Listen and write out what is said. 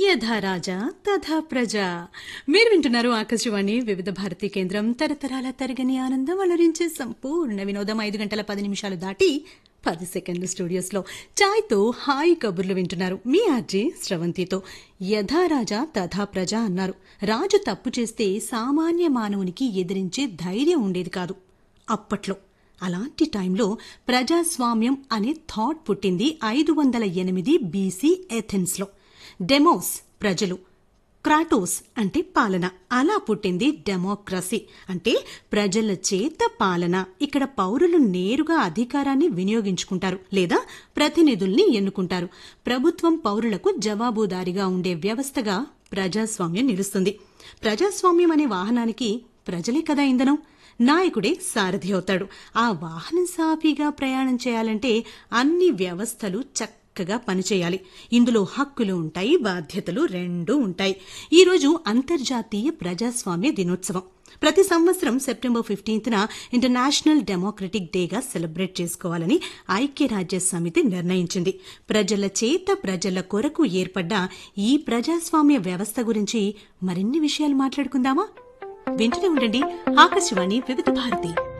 యథా రాజా తథా ప్రజ మీరు వింటున్నారు ఆకాశవాణి వివిధ భారతి కేంద్రం తరతరాల తరగని ఆనందం అలరించే సంపూర్ణ వినోదం ఐదు గంటల పది నిమిషాలు దాటి పది సెకండ్లు స్టూడియోస్లో చాయ్తో హాయి కబుర్లు వింటున్నారు మీ ఆర్జీ స్రవంతితో యథా రాజా తథా ప్రజ అన్నారు రాజు తప్పు చేస్తే సామాన్య మానవునికి ఎదిరించే ధైర్యం ఉండేది కాదు అప్పట్లో అలాంటి టైంలో ప్రజాస్వామ్యం అనే థాట్ పుట్టింది ఐదు వందల ఎనిమిది బీసీ ఎథెన్స్లో డెమోస్ ప్రజలు క్రాటోస్ అంటే పాలన అలా పుట్టింది డెమోక్రసీ అంటే ప్రజల చేత పాలన ఇక్కడ పౌరులు నేరుగా అధికారాన్ని వినియోగించుకుంటారు లేదా ప్రతినిధుల్ని ఎన్నుకుంటారు ప్రభుత్వం పౌరులకు జవాబుదారీగా ఉండే వ్యవస్థగా ప్రజాస్వామ్యం నిలుస్తుంది ప్రజాస్వామ్యం అనే వాహనానికి ప్రజలే కదా ఇంధనం నాయకుడే సారథి అవుతాడు ఆ వాహనం సాఫీగా ప్రయాణం చేయాలంటే అన్ని వ్యవస్థలు చక్కగా పనిచేయాలి ఇందులో హక్కులు ఉంటాయి బాధ్యతలు రెండూ ఉంటాయి ఈరోజు అంతర్జాతీయ ప్రజాస్వామ్య దినోత్సవం ప్రతి సంవత్సరం సెప్టెంబర్ ఫిఫ్టీన్త్న ఇంటర్నేషనల్ డెమోక్రటిక్ డేగా సెలబ్రేట్ చేసుకోవాలని ఐక్యరాజ్య సమితి నిర్ణయించింది ప్రజల చేత ప్రజల కొరకు ఏర్పడ్డ ఈ ప్రజాస్వామ్య వ్యవస్థ గురించి మరిన్ని విషయాలు మాట్లాడుకుందామా వింటూనే ఉండండి ఆకాశవాణి వివిధ భారతి